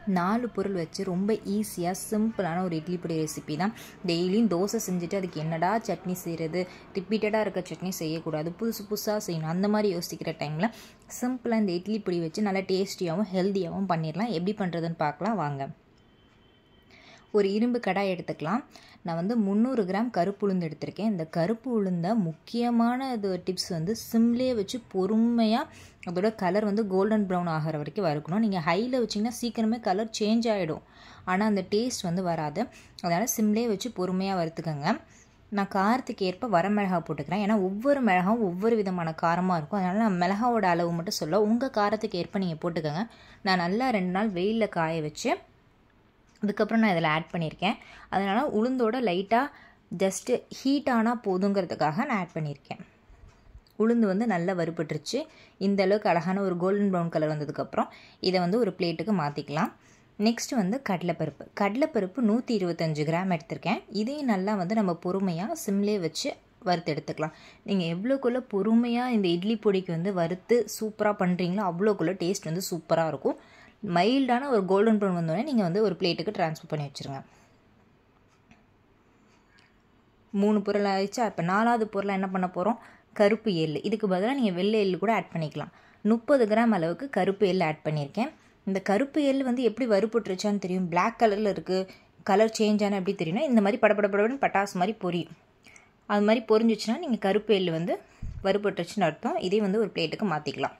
நாலு பொருள் வச்சு ரொம்ப ஈஸியாக சிம்பிளான ஒரு இட்லி பொடி ரெசிபி தான் டெய்லியும் தோசை செஞ்சுட்டு அதுக்கு என்னடா சட்னி செய்கிறது ரிப்பீட்டடாக இருக்க சட்னி செய்யக்கூடாது புதுசு புதுசாக செய்யணும் அந்த மாதிரி யோசிக்கிற டைமில் சிம்பிளாக இந்த இட்லி பொடி வச்சு நல்லா டேஸ்டியாகவும் ஹெல்த்தியாகவும் பண்ணிடலாம் எப்படி பண்ணுறதுன்னு பார்க்கலாம் வாங்க ஒரு இரும்பு கடாய் எடுத்துக்கலாம் நான் வந்து முந்நூறு கிராம் கருப்பு உளுந்து எடுத்திருக்கேன் இந்த கருப்பு உளுந்த முக்கியமான இது டிப்ஸ் வந்து சிம்லேயே வச்சு பொறுமையாக அதோட கலர் வந்து கோல்டன் ப்ரௌன் ஆகிற வரைக்கும் வறுக்கணும் நீங்கள் ஹையில் வச்சிங்கன்னா சீக்கிரமே கலர் சேஞ்ச் ஆகிடும் ஆனால் அந்த டேஸ்ட் வந்து வராது அதனால் சிம்லேயே வச்சு பொறுமையாக வறுத்துக்கோங்க நான் காரத்துக்கு ஏற்ப வரமிளகா போட்டுக்கிறேன் ஏன்னா ஒவ்வொரு மிளகாவும் ஒவ்வொரு விதமான காரமாக இருக்கும் அதனால் நான் மிளகாவோட அளவு மட்டும் சொல்ல உங்கள் காரத்துக்கு ஏற்ப நீங்கள் போட்டுக்கோங்க நான் நல்லா ரெண்டு நாள் வெயிலில் காய வச்சு அதுக்கப்புறம் நான் இதில் ஆட் பண்ணியிருக்கேன் அதனால் உளுந்தோட லைட்டாக ஜஸ்ட்டு ஹீட் ஆனால் போதுங்கிறதுக்காக நான் ஆட் பண்ணியிருக்கேன் உளுந்து வந்து நல்லா வறுபட்டுருச்சு இந்த அளவுக்கு அழகான ஒரு கோல்டன் ப்ரௌன் கலர் வந்ததுக்கப்புறம் இதை வந்து ஒரு பிளேட்டுக்கு மாற்றிக்கலாம் நெக்ஸ்ட் வந்து கடலைப்பருப்பு கடலைப்பருப்பு நூற்றி இருபத்தஞ்சு கிராம் எடுத்திருக்கேன் இதையும் நல்லா வந்து நம்ம பொறுமையாக சிம்லே வச்சு வறுத்து எடுத்துக்கலாம் நீங்கள் எவ்வளோக்குள்ளே பொறுமையாக இந்த இட்லி பொடிக்கு வந்து வறுத்து சூப்பராக பண்ணுறீங்களோ அவ்வளோக்குள்ளே டேஸ்ட் வந்து சூப்பராக இருக்கும் மைல்டான ஒரு கோல்டன் ப்ரௌன் வந்தோடனே நீங்கள் வந்து ஒரு பிளேட்டுக்கு ட்ரான்ஸ்ஃபர் பண்ணி வச்சுருங்க மூணு பொருள் ஆயிடுச்சு இப்போ நாலாவது பொருளாக என்ன பண்ண போகிறோம் கருப்பு எள் இதுக்கு பதிலாக நீங்கள் வெள்ளை எள் கூட ஆட் பண்ணிக்கலாம் முப்பது கிராம் அளவுக்கு கருப்பு எள் ஆட் பண்ணியிருக்கேன் இந்த கருப்பு எள் வந்து எப்படி வறுபட்டுருச்சான்னு தெரியும் பிளாக் கலரில் இருக்குது கலர் சேஞ்ச் ஆனால் எப்படி தெரியும்னா இந்த மாதிரி படப்படப்படன்னு பட்டாசு மாதிரி பொரியும் அது மாதிரி பொரிஞ்சிச்சுன்னா நீங்கள் கருப்பு எள் வந்து வறுபட்டுருச்சுன்னு அர்த்தம் இதே வந்து ஒரு பிளேட்டுக்கு மாற்றிக்கலாம்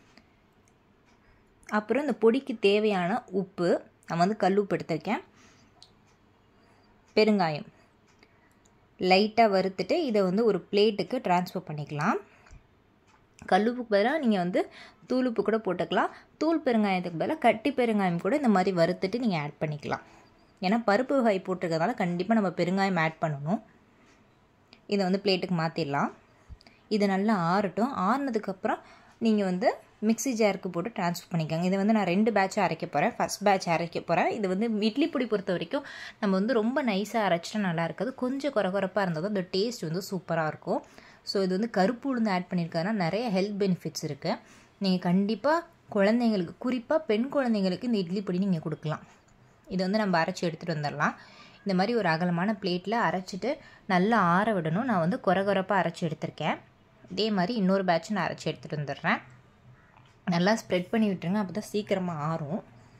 அப்புறம் இந்த பொடிக்கு தேவையான உப்பு நான் வந்து கல் உப்பு எடுத்திருக்கேன் பெருங்காயம் லைட்டாக வறுத்துட்டு இதை வந்து ஒரு பிளேட்டுக்கு ட்ரான்ஸ்ஃபர் பண்ணிக்கலாம் கல்லுப்புக்கு பதிலாக நீங்கள் வந்து தூளுப்பு கூட போட்டுக்கலாம் தூள் பெருங்காயத்துக்கு பதிலாக கட்டி பெருங்காயம் கூட இந்த மாதிரி வறுத்துட்டு நீங்கள் ஆட் பண்ணிக்கலாம் ஏன்னா பருப்பு வகை போட்டிருக்கிறதுனால கண்டிப்பாக நம்ம பெருங்காயம் ஆட் பண்ணணும் இதை வந்து பிளேட்டுக்கு மாற்றிடலாம் இது நல்லா ஆறட்டும் ஆறுனதுக்கப்புறம் நீங்கள் வந்து மிக்ஸி ஜாருக்கு போட்டு ட்ரான்ஸ்ஃபர் பண்ணிக்கோங்க இதை வந்து நான் ரெண்டு பேட்சாக அரைக்க போகிறேன் ஃபஸ்ட் பேட்ச் அரைக்க போகிறேன் இது வந்து இட்லி பொடி பொறுத்த வரைக்கும் நம்ம வந்து ரொம்ப நைஸாக அரைச்சிட்டா நல்லா இருக்காது கொஞ்சம் குறகுறப்பாக இருந்தால் தான் அந்த டேஸ்ட் வந்து சூப்பராக இருக்கும் ஸோ இது வந்து கருப்பு உளுந்து ஆட் பண்ணியிருக்காங்கன்னா நிறைய ஹெல்த் பெனிஃபிட்ஸ் இருக்குது நீங்கள் கண்டிப்பாக குழந்தைங்களுக்கு குறிப்பாக பெண் குழந்தைங்களுக்கு இந்த இட்லி பொடி நீங்கள் கொடுக்கலாம் இதை வந்து நம்ம அரைச்சி எடுத்துகிட்டு வந்துடலாம் இந்த மாதிரி ஒரு அகலமான பிளேட்டில் அரைச்சிட்டு நல்லா ஆற விடணும் நான் வந்து குறகுறப்பாக அரைச்சி எடுத்திருக்கேன் இதே மாதிரி இன்னொரு பேட்ச் நான் அரைச்சி எடுத்துகிட்டு வந்துடுறேன் நல்லா ஸ்ப்ரெட் பண்ணி விட்டுருங்க அப்போ தான் சீக்கிரமாக ஆறும்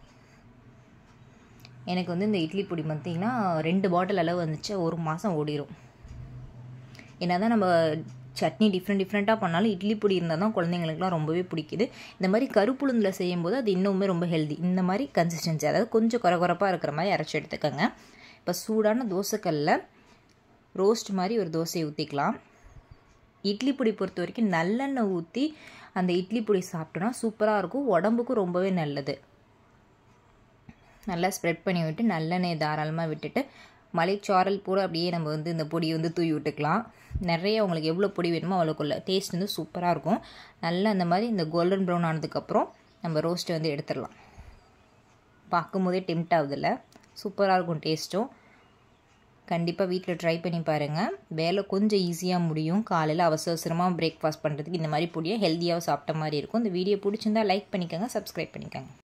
எனக்கு வந்து இந்த இட்லி பொடி பார்த்திங்கன்னா ரெண்டு பாட்டில் அளவு வந்துச்சு ஒரு மாதம் ஓடிடும் என்ன தான் நம்ம சட்னி டிஃப்ரெண்ட் டிஃப்ரெண்ட்டாக பண்ணாலும் இட்லி பொடி இருந்தால் தான் குழந்தைங்களுக்குலாம் ரொம்பவே பிடிக்குது இந்த மாதிரி கருப்புளுந்தில் செய்யும்போது அது இன்னுமே ரொம்ப ஹெல்தி இந்த மாதிரி கன்சிஸ்டன்சி அதாவது கொஞ்சம் குறகுறப்பாக இருக்கிற மாதிரி அரைச்சி எடுத்துக்கோங்க இப்போ சூடான தோசைக்கல்லில் ரோஸ்ட் மாதிரி ஒரு தோசையை ஊற்றிக்கலாம் இட்லி பொடி பொறுத்த வரைக்கும் நல்லெண்ணெய் ஊற்றி அந்த இட்லி பொடி சாப்பிட்டோன்னா சூப்பராக இருக்கும் உடம்புக்கும் ரொம்பவே நல்லது நல்லா ஸ்ப்ரெட் பண்ணி விட்டு நல்லெண்ணெய் தாராளமாக விட்டுட்டு மலைச்சாரல் பூரா அப்படியே நம்ம வந்து இந்த பொடியை வந்து தூவி விட்டுக்கலாம் நிறைய உங்களுக்கு எவ்வளோ பொடி வேணுமோ அவ்வளோக்குள்ள டேஸ்ட் வந்து சூப்பராக இருக்கும் நல்லா அந்த மாதிரி இந்த கோல்டன் ப்ரௌன் ஆனதுக்கப்புறம் நம்ம ரோஸ்ட்டை வந்து எடுத்துடலாம் பார்க்கும்போதே டெம்ட் ஆகுதில்ல சூப்பராக இருக்கும் டேஸ்ட்டும் கண்டிப்பாக வீட்டில் ட்ரை பண்ணி பாருங்கள் வேலை கொஞ்சம் ஈஸியாக முடியும் காலையில் அவசர அவசரமாக பிரேக்ஃபாஸ்ட் பண்ணுறதுக்கு இந்த மாதிரி பொடியாக ஹெல்த்தியாக சாப்பிட்ட மாதிரி இருக்கும் இந்த வீடியோ பிடிச்சிருந்தா லைக் பண்ணிக்கோங்க சப்ஸ்கிரைப் பண்ணிக்கோங்க